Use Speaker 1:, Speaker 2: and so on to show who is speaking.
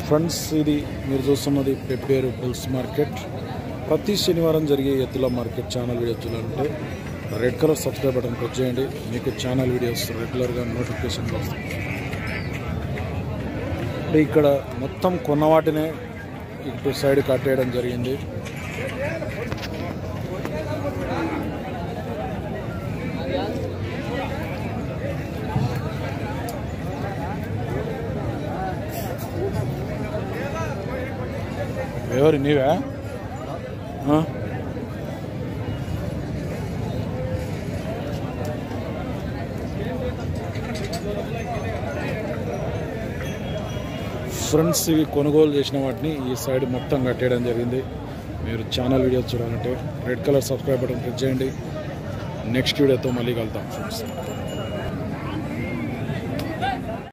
Speaker 1: Friends ఇది మీరు చూస్తున్నది పెబ్బేరు బుల్స్ మార్కెట్ ప్రతి శనివారం జరిగే ఎద్దుల మార్కెట్ ఛానల్ వీడియో చూడాలంటే red colour subscribe button click చేయండి మీకు ఛానల్ వీడియోస్ రెగ్యులర్గా నోటిఫికేషన్ వస్తుంది అంటే ఇక్కడ మొత్తం కొన్న వాటినే ఇటు సైడ్ కట్టేయడం జరిగింది ఎవరు నీవే ఆ? ఫ్రెండ్స్ ఇవి కొనుగోలు చేసిన వాటిని ఈ సైడ్ మొత్తం కట్టేయడం జరిగింది మీరు ఛానల్ వీడియోస్ చూడాలంటే red colour subscribe button click చేయండి నెక్స్ట్ వీడియోతో మళ్ళీ కలుద్దాం ఫ్రెండ్స్